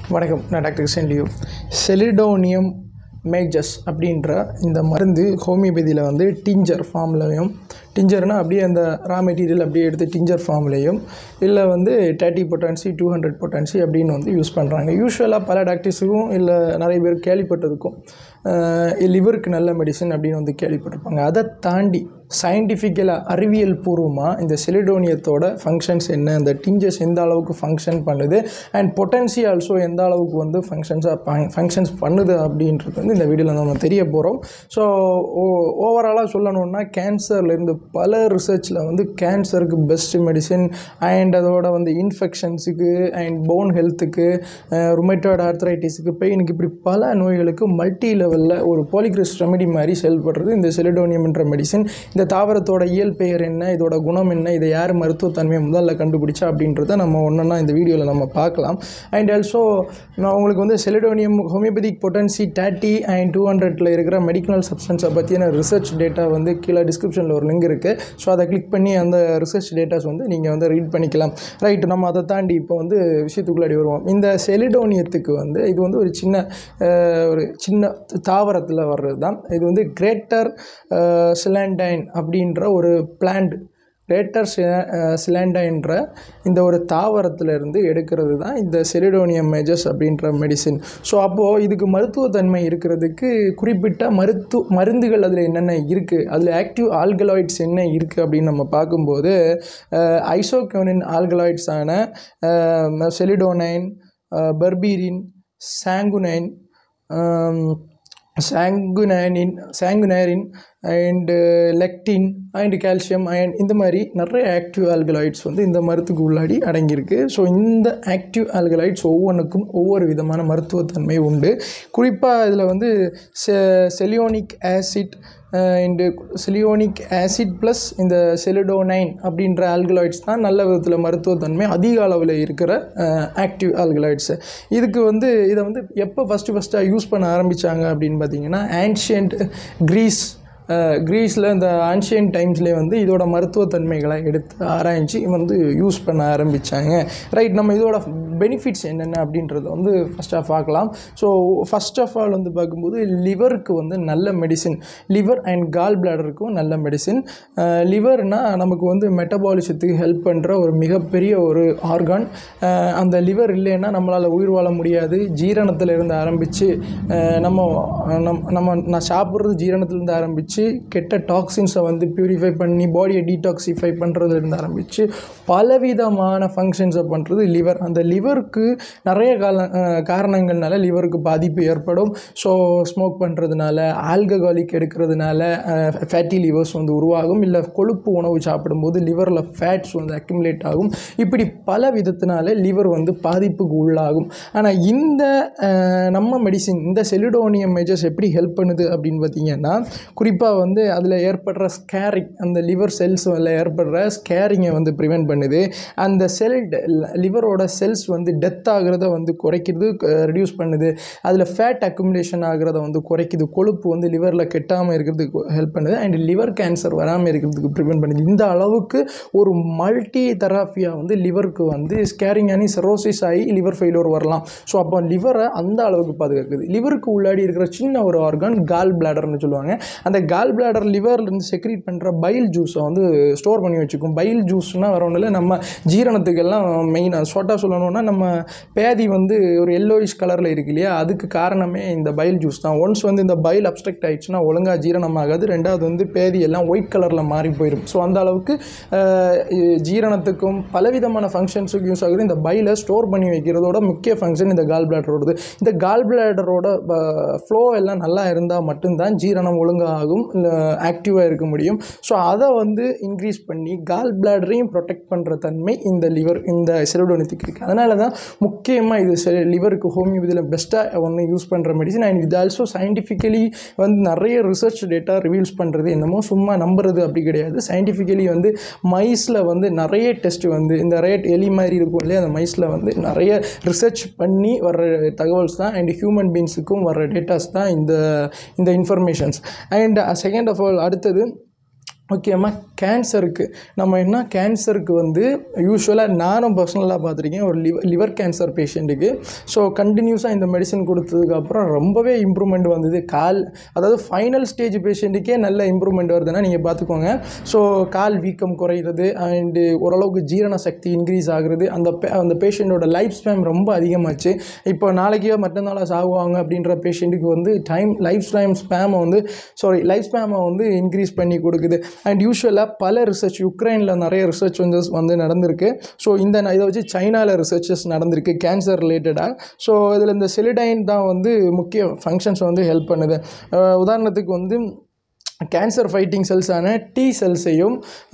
வணக்கம் நான் டாக்டர் கிருஷ்ணன் லியோ செலிடோனியம் மேஜஸ் அப்படின்ற இந்த மருந்து ஹோமியோபதியில் வந்து டிஞ்சர் ஃபார்ம்லையும் டிஞ்சர்னால் அப்படியே அந்த ரா மெட்டீரியல் அப்படியே எடுத்து டிஞ்சர் ஃபார்ம்லேயும் இல்லை வந்து thirty potency two hundred potency அப்படின்னு வந்து யூஸ் பண்ணுறாங்க யூஸ்வலாக பல டாக்டர்ஸுக்கும் இல்லை நிறைய பேர் கேள்விப்பட்டதுக்கும் லிவருக்கு நல்ல மெடிசன் அப்படின்னு வந்து கேள்விப்பட்டிருப்பாங்க அதை தாண்டி சயின்டிஃபிக்கலாக அறிவியல் பூர்வமாக இந்த செலிடோனியத்தோட ஃபங்க்ஷன்ஸ் என்ன இந்த டிஞ்சஸ் எந்த அளவுக்கு ஃபங்க்ஷன் பண்ணுது அண்ட் பொட்டன்சி ஆல்சோ எந்த அளவுக்கு வந்து ஃபங்க்ஷன்ஸாக ஃபங்க்ஷன்ஸ் பண்ணுது அப்படின்றது வந்து இந்த வீடியோவில் நம்ம தெரிய போகிறோம் ஸோ ஓவராலாக சொல்லணுன்னா கேன்சர்லேருந்து பல ரிசர்ச்சில் வந்து கேன்சருக்கு பெஸ்ட் மெடிசின் அண்ட் அதோட வந்து இன்ஃபெக்ஷன்ஸுக்கு அண்ட் போன் ஹெல்த்துக்கு ருமைட்டாய்டு ஆர்த்ரைட்டிஸுக்கு பெயினுக்கு இப்படி பல நோய்களுக்கு மல்டி லெவலில் ஒரு போலிக்ரிஸ் ரெமெடி மாதிரி செயல்படுறது இந்த செலிடோனியம் என்ற மெடிசின் இந்த தாவரத்தோட இயல் பெயர் என்ன இதோட குணம் என்ன இதை யார் மருத்துவத்தன்மையை முதல்ல கண்டுபிடிச்சா அப்படின்றத நம்ம ஒன்றா இந்த வீடியோவில் நம்ம பார்க்கலாம் அண்ட் ஆல்சோ நான் உங்களுக்கு வந்து chelidonium homeopathic potency thirty and two ஹண்ட்ரட்ல இருக்கிற மெடிக்கல் சப்ஸ்டன்ஸை பற்றின ரிசர்ச் டேட்டா வந்து கீழே டிஸ்கிரிப்ஷனில் ஒரு லிங்க் இருக்குது ஸோ அதை கிளிக் பண்ணி அந்த ரிசர்ச் டேட்டாஸ் வந்து நீங்கள் வந்து ரீட் பண்ணிக்கலாம் ரைட் நம்ம அதை தாண்டி இப்போ வந்து விஷயத்துக்குள்ளாடி வருவோம் இந்த செலிடோனியத்துக்கு வந்து இது வந்து ஒரு சின்ன அஹ், ஒரு சின்ன தாவரத்தில் வர்றது தான் இது வந்து கிரேட்டர் சிலாண்டைன் அப்படின்ற ஒரு பிளான்ட் கிரேட்டர் சிலாண்டைன்ற இந்த ஒரு தாவரத்திலிருந்து எடுக்கிறது தான் இந்த செலிடோனியம் மேஜஸ் அப்படின்ற மெடிசின் ஸோ அப்போது இதுக்கு மருத்துவத்தன்மை இருக்கிறதுக்கு குறிப்பிட்ட மருத்துவ மருந்துகள் அதில் என்னென்ன இருக்குது அதில் ஆக்டிவ் ஆல்கலாய்ட்ஸ் என்ன இருக்குது அப்படின்னு நம்ம பார்க்கும்போது ஐசோக்யோனின் ஆல்கலாய்ட்ஸான செலிடோனைன் பர்பீரின் சாங்குனைன் சாங்குனைனின் sanguinarine and lectin and calcium iron இந்த மாதிரி நிறைய ஆக்டிவ் ஆல்கலாய்ட்ஸ் வந்து இந்த மருத்துக்கு உள்ளாடி அடங்கியிருக்கு ஸோ இந்த ஆக்டிவ் ஆல்கலாய்ட்ஸ் ஒவ்வொன்றுக்கும் ஒவ்வொரு விதமான மருத்துவத்தன்மை உண்டு குறிப்பாக இதில் வந்து செ chelidonic acid and chelidonic acid plus இந்த செலிடோனைன் அப்படின்ற ஆல்கலாய்ட்ஸ் தான் நல்ல விதத்தில் மருத்துவத்தன்மை அதிக அளவில் இருக்கிற ஆக்டிவ் ஆல்கலாய்ட்ஸு இதுக்கு வந்து இதை வந்து எப்போ ஃபஸ்ட்டு ஃபஸ்ட்டாக யூஸ் பண்ண ஆரம்பித்தாங்க அப்படின்னு பார்த்தீங்கன்னா ஆன்ஷியன்ட் க்ரீஸ் க்ரீஸில் இந்த ஆன்ஷியன் டைம்ஸ்லேயே வந்து இதோட மருத்துவத்தன்மைகளை எடுத்து ஆராய்ச்சி வந்து யூஸ் பண்ண ஆரம்பித்தாங்க ரைட் நம்ம இதோட பெனிஃபிட்ஸ் என்னென்ன அப்படின்றத வந்து ஃபஸ்ட்டாக பார்க்கலாம் ஸோ ஃபஸ்ட் ஆஃப் ஆல் வந்து பார்க்கும்போது லிவருக்கு வந்து நல்ல மெடிசின் லிவர் அண்ட் கால் பிளாடருக்கும் நல்ல மெடிசின் லிவர்னால் நமக்கு வந்து மெட்டபாலிசத்துக்கு ஹெல்ப் பண்ணுற ஒரு மிகப்பெரிய ஒரு ஆர்கான் அந்த லிவர் இல்லைன்னா நம்மளால் உயிர் வாழ முடியாது ஜீரணத்தில் இருந்து ஆரம்பித்து நம்ம நம் நம்ம நான் சாப்பிட்றது ஜீரணத்துலேருந்து ஆரம்பித்து கெட்ட டாக்ஸின்ஸை வந்து பியூரிஃபை பண்ணி பாடியை டீடாக்சிஃபை பண்ணுறதுலேருந்து ஆரம்பித்து பலவிதமான ஃபங்க்ஷன்ஸை பண்ணுறது லிவர் அந்த லிவருக்கு நிறைய கால அஹ் காரணங்கள்னால லிவருக்கு பாதிப்பு ஏற்படும் ஸோ ஸ்மோக் பண்ணுறதுனால ஆல்கஹாலிக் எடுக்கிறதுனால ஃபேட்டி லிவர்ஸ் வந்து உருவாகும் இல்லை கொழுப்பு உணவு சாப்பிடும்போது லிவரில் ஃபேட்ஸ் வந்து அக்யூமுலேட் ஆகும் இப்படி பல விதத்தினால லிவர் வந்து பாதிப்புக்கு உள்ளாகும் ஆனால் இந்த அஹ், நம்ம மெடிசின் இந்த செலிடோனியம் மேஜர்ஸ் எப்படி ஹெல்ப் பண்ணுது அப்படின்னு பார்த்தீங்கன்னா குறிப்பாக வந்து அதில் ஏற்படுற ஸ்கேரிங் அந்த லிவர் செல்ஸில் ஏற்படுற ஸ்கேரிங்கை வந்து ப்ரிவெண்ட் பண்ணுது அந்த செல் லிவரோட செல்ஸ் வந்து டெத் ஆகிறத வந்து குறைக்கிறது ரெடியூஸ் பண்ணுது அதில் ஃபேட் அக்குமுலேஷன் ஆகிறத வந்து குறைக்குது கொழுப்பு வந்து லிவரில் கெட்டாமல் இருக்கிறதுக்கு ஹெல்ப் பண்ணுது அண்ட் லிவர் கேன்சர் வராமல் இருக்கிறதுக்கு ப்ரிவெண்ட் பண்ணுது இந்த அளவுக்கு ஒரு மல்டி தெராப்பியாக வந்து லிவருக்கு வந்து ஸ்கேரிங் ஆனி செரோசிஸ் ஆகி லிவர் ஃபெயிலியர் வரலாம் ஸோ அப்போ லிவரை அந்த அளவுக்கு பாதுகாக்குது லிவருக்கு உள்ளாடி இருக்கிற சின்ன ஒரு ஆர்கான் கால் பிளாடர்னு சொல்லுவாங்க அந்த கால் பிளாடர் லிவர்லேருந்து செக்ரீட் பண்ணுற பைல் ஜூஸை வந்து ஸ்டோர் பண்ணி வச்சுக்கும் பைல் ஜூஸ்னால் வர ஒன்றும் இல்லை நம்ம ஜீரணத்துக்கெல்லாம் மெயினாக ஷார்ட்டாக சொல்லணும்னா நம்ம பேதி வந்து ஒரு எல்லோயிஷ் கலரில் இருக்கு இல்லையா அதுக்கு காரணமே இந்த பைல் ஜூஸ் தான் ஒன்ஸ் வந்து இந்த பைல் அப்ஸ்ட்ரக்ட் ஆயிடுச்சுன்னா ஒழுங்காக ஜீரணமாகாது ரெண்டாவது வந்து பேதி எல்லாம் ஒயிட் கலரில் மாறி போயிடும் ஸோ அந்த அளவுக்கு அஹ், இ- ஜீரணத்துக்கும் பலவிதமான ஃபங்க்ஷன்ஸுக்கும் யூஸ் ஆகுது இந்த பைலை ஸ்டோர் பண்ணி வைக்கிறதோட முக்கிய ஃபங்க்ஷன் இந்த கால் பிளாடரோடது இந்த கால் பிளாடரோட ஃப்ளோ எல்லாம் நல்லா இருந்தால் மட்டும்தான் ஜீரணம் ஒழுங்காகும் ஆக்டிவாக இருக்க முடியும் ஸோ அதை வந்து இன்க்ரீஸ் பண்ணி கால் பிளாடரையும் ப்ரொடெக்ட் பண்ணுற தன்மை இந்த லிவர் இந்த செரோடோனித்துக்கு இருக்குது அதனால தான் முக்கியமாக இது செ லிவருக்கு ஹோமியோபதியில் பெஸ்ட்டாக ஒன்று யூஸ் பண்ணுற மெடிசன் அண்ட் இது ஆல்சோ சயின்டிஃபிக்கலி வந்து நிறைய ரிசர்ச் டேட்டா ரிவீல்ஸ் பண்ணுறது என்னமோ சும்மா நம்புறது அப்படி கிடையாது சயின்டிஃபிக்கலி வந்து மைஸில் வந்து நிறைய டெஸ்ட் வந்து இந்த ரேட் எலி மாதிரி இருக்கும் இல்லையா அந்த மைஸில் வந்து நிறைய ரிசர்ச் பண்ணி வர்ற தகவல்ஸ் தான் அண்ட் ஹியூமன் பீன்ஸுக்கும் வர்ற டேட்டாஸ் தான் இந்த இந்த informations and second of all அடுத்தது முக்கியமாக கேன்சருக்கு நம்ம என்ன கேன்சருக்கு வந்து யூஸ்வலாக நானும் பர்சனலாக பார்த்துருக்கேன் ஒரு லிவர் லிவர் கேன்சர் பேஷண்ட்டுக்கு ஸோ கண்டினியூஸாக இந்த மெடிசன் கொடுத்ததுக்கப்புறம் ரொம்பவே இம்ப்ரூவ்மெண்ட் வந்தது கால் அதாவது ஃபைனல் ஸ்டேஜ் பேஷண்ட்டுக்கே நல்ல இம்ப்ரூவ்மெண்ட் வருதுன்னா நீங்கள் பார்த்துக்கோங்க ஸோ கால் வீக்கம் குறையிறது அண்டு ஓரளவுக்கு ஜீரண சக்தி இன்க்ரீஸ் ஆகுறது அந்த பே- அந்த பேஷண்ட்டோட லைஃப் ஸ்பேம் ரொம்ப அதிகமாச்சு இப்போ நாளைக்கே மற்றநாளாக சாகுவாங்க அப்படின்ற பேஷண்ட்டுக்கு வந்து டைம் லைஃப் டைம் ஸ்பேமை வந்து சாரி லைஃப் ஸ்பேமை வந்து இன்க்ரீஸ் பண்ணி கொடுக்குது அண்ட் யூஸ்வலாக பல ரிசர்ச் யுக்ரைனில் நிறைய ரிசர்ச் வந்து வந்து நடந்திருக்கு ஸோ இந்த ந- இதை வச்சு சைனாவில் ரிசர்ச்சஸ் நடந்திருக்கு கேன்சர் ரிலேட்டடாக ஸோ இதில் இந்த செலிடைன் தான் வந்து முக்கிய ஃபங்க்ஷன்ஸ் வந்து ஹெல்ப் பண்ணுது அஹ் உதாரணத்துக்கு வந்து கேன்சர் ஃபைட்டிங் செல்ஸான டி செல்ஸையும்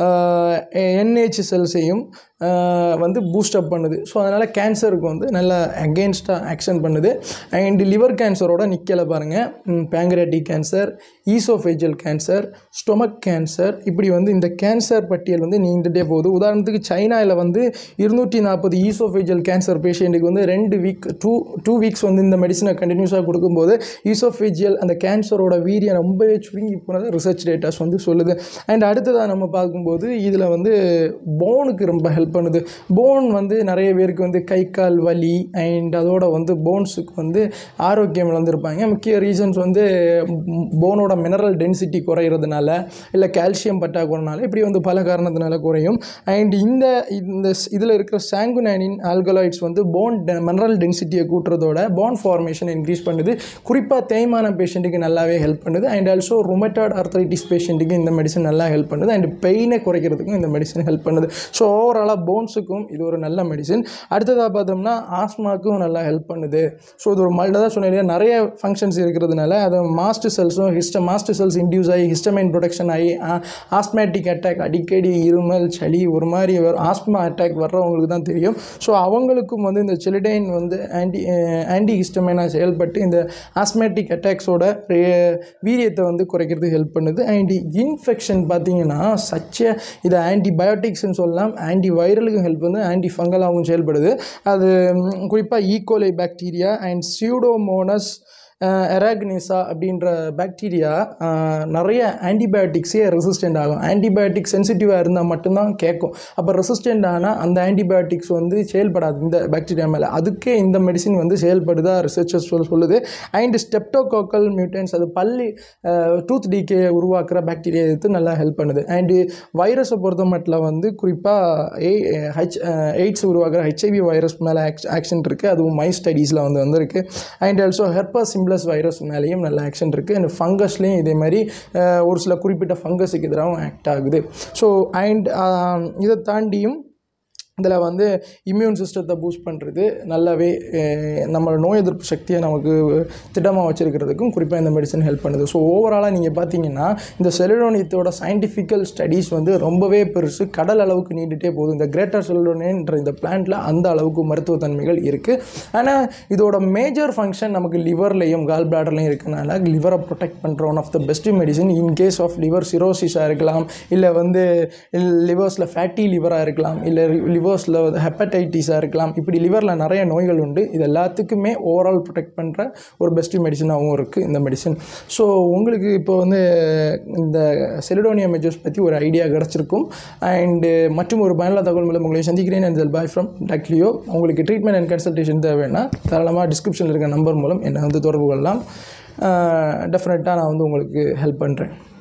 என்ஹெச் செல்ஸையும் வந்து பூஸ்டப் பண்ணுது ஸோ அதனால் கேன்சருக்கு வந்து நல்ல அகெயின்ஸ்டாக ஆக்ஷன் பண்ணுது அண்ட் லிவர் கேன்சரோட நிற்கலை பாருங்கள் pancreatic cancer oesophageal cancer stomach cancer இப்படி வந்து இந்த கேன்சர் பட்டியல் வந்து நீண்டுட்டே போகுது உதாரணத்துக்கு சைனாவில் வந்து இருநூற்றி நாற்பது ஈசோஃபேஜியல் கேன்சர் பேஷண்ட்டுக்கு வந்து ரெண்டு வீக் டூ டூ வீக்ஸ் வந்து இந்த மெடிசனை கண்டினியூஸாக கொடுக்கும்போது ஈசோஃபேஜியல் அந்த கேன்சரோட வீரியம் ரொம்பவே சுருங்கி போனது ரிசர்ச் டேட்டாஸ் வந்து சொல்லுது அண்ட் அடுத்ததாக நம்ம பார்க்கும்போது இதில் வந்து போனுக்கு ரொம்ப ஹெல்ப் பண்ணுது போன் வந்து நிறைய பேருக்கு வந்து கை கால் வலி அண்ட் அதோட வந்து போன்ஸுக்கு வந்து ஆரோக்கியம் இழந்திருப்பாங்க முக்கிய ரீசன்ஸ் வந்து போனோட மினரல் டென்சிட்டி குறையிறதுனால இல்லை கால்சியம் பற்றாக்குறனால இப்படி வந்து பல காரணத்தினால குறையும் அண்ட் இந்த இந்த இதில் இருக்கிற சாங்குனானின் ஆல்கலாய்ட்ஸ் வந்து போன் மினரல் டென்சிட்டியை கூட்டுறதோட போன் ஃபார்மேஷன் இன்க்ரீஸ் பண்ணுது குறிப்பாக தேய்மான பேஷண்ட்டுக்கு நல்லாவே ஹெல்ப் பண்ணுது அண்ட் ஆல்சோ ரொமட்டாய்டு ஆர்த்தரைட்டிஸ் பேஷண்ட்டுக்கு இந்த மெடிசன் நல்லா ஹெல்ப் பண்ணுது அண்ட் பெயினை குறைக்கிறதுக்கும் இந்த மெடிசன் ஹெல்ப் பண்ணுது ஸோ ஓவராலாக போன்ஸுக்கும் இது ஒரு நல்ல மெடிசன் அடுத்ததாக பார்த்தோம்னா ஆஸ்மாக்கும் நல்லா ஹெல்ப் பண்ணுது ஸோ இது ஒரு மல்டா தான் சொன்னேன் இல்லையா, நிறைய ஃபங்க்ஷன்ஸ் இருக்கிறதுனால அது மாஸ்ட் செல்ஸும் ஹிஸ்ட மாஸ்ட் செல்ஸ் இன்டியூஸ் ஆகி ஹிஸ்டமைன் ப்ரொடக்ஷன் ஆகி ஆஸ்மேட்டிக் அட்டாக் அடிக்கடி இருமல் சளி ஒரு மாதிரி ஆஸ்மா அட்டாக் வர்றவங்களுக்கு தான் தெரியும் ஸோ அவங்களுக்கும் வந்து இந்த செலிடைன் வந்து ஆன்டி ஆன்டி ஹிஸ்டமைனாக செயல்பட்டு இந்த ஆஸ்மேட்டிக் அட்டாக்ஸோட வீரியத்தை வந்து குறைக்கிறதுக்கு ஹெல்ப் பண்ணுது அண்ட் இன்ஃபெக்ஷன் பார்த்தீங்கன்னா சச்ச இது ஆன்டிபயோட்டிக்ஸ்னு சொல்லலாம் ஆன்டி வைரலுக்கும் ஹெல்ப் வந்து ஆன்டி ஃபங்கலாகவும் செயல்படுது அது குறிப்பாக ஈகோலை பாக்டீரியா அண்ட் சியூடோமோனஸ் எராக்னிசா அப்படின்ற பாக்டீரியா நிறைய ஆன்டிபயோட்டிக்ஸே ரெசிஸ்டண்ட் ஆகும் ஆன்டிபயோட்டிக் சென்சிட்டிவாக இருந்தால் மட்டும்தான் கேட்கும் அப்போ ரெசிஸ்டண்ட் ஆனால் அந்த ஆன்டிபயோட்டிக்ஸ் வந்து செயல்படாது இந்த பாக்டீரியா மேலே அதுக்கே இந்த மெடிசின் வந்து செயல்படுதா ரிசர்ச்சர்ஸ் சொல் சொல்லுது அண்ட் ஸ்டெப்டோகோக்கல் மியூட்டன்ஸ் அது பல்லி டூத் டிகே உருவாக்குற பாக்டீரியா எதிர்த்து நல்லா ஹெல்ப் பண்ணுது அண்டு வைரஸை பொறுத்த மட்டும் வந்து குறிப்பாக ஏ ஹெச் எய்ட்ஸ் உருவாக்குற ஹெச்ஐவி வைரஸ் மேலே ஆக்ஷன் இருக்குது அதுவும் மை ஸ்டடீஸில் வந்து வந்திருக்கு and also herpes simplex virus மேலேயும் நல்ல ஆக்ஷன் இருக்குது அண்ட் ஃபங்கஸ்லேயும் இதே மாதிரி அஹ், ஒரு சில குறிப்பிட்ட ஃபங்கஸுக்கு எதிராகவும் ஆக்ட் ஆகுது ஸோ அண்ட் இதை தாண்டியும் இதில் வந்து இம்யூன் சிஸ்டத்தை பூஸ்ட் பண்ணுறது நல்லாவே அஹ், நம்ம நோய் எதிர்ப்பு சக்தியை நமக்கு திட்டமாக வச்சுருக்கிறதுக்கும் குறிப்பாக இந்த மெடிசன் ஹெல்ப் பண்ணுது ஸோ ஓவராலாக நீங்கள் பார்த்தீங்கன்னா இந்த செலிடோனியத்தோட சயின்டிஃபிக்கல் ஸ்டடீஸ் வந்து ரொம்பவே பெருசு கடல் அளவுக்கு நீண்டுட்டே போகுது இந்த கிரேட்டர் செலிடோனியன்ற இந்த பிளான்ட்டில் அந்த அளவுக்கு மருத்துவத்தன்மைகள் இருக்குது ஆனால் இதோட மேஜர் ஃபங்க்ஷன் நமக்கு லிவர்லையும் கால் பிளாடர்லையும் இருக்கனால லிவரை ப்ரொடெக்ட் பண்ணுற one of the best medicine in case of liver சிரோசிஸாக இருக்கலாம் இல்லை வந்து லிவர்ஸில் ஃபேட்டி லிவராக இருக்கலாம் இல்லை லிவர்ஸில் வந்து ஹெப்படைட்டிஸாக இருக்கலாம் இப்படி லிவரில் நிறைய நோய்கள் உண்டு இது எல்லாத்துக்குமே ஓவரால் ப்ரொடெக்ட் பண்ணுற ஒரு பெஸ்ட் மெடிசனாகவும் இருக்குது இந்த மெடிசன் ஸோ உங்களுக்கு இப்போ வந்து இந்த செலிடோனியா மெஜர்ஸ் பற்றி ஒரு ஐடியா கிடச்சிருக்கும் அண்டு மற்றும் ஒரு பயனுள்ள தகவல் மூலம் உங்களை சந்திக்கிறேன் அண்ட் பாய் ஃப்ரம் டாக்லியோ உங்களுக்கு ட்ரீட்மெண்ட் அண்ட் கன்சல்டேஷன் தேவைன்னா தாராளமாக டிஸ்கிரிப்ஷனில் இருக்க நம்பர் மூலம் என்னை வந்து தொடர்பு கொள்ளலாம் டெஃபினட்டாக நான் வந்து உங்களுக்கு ஹெல்ப் பண்ணுறேன்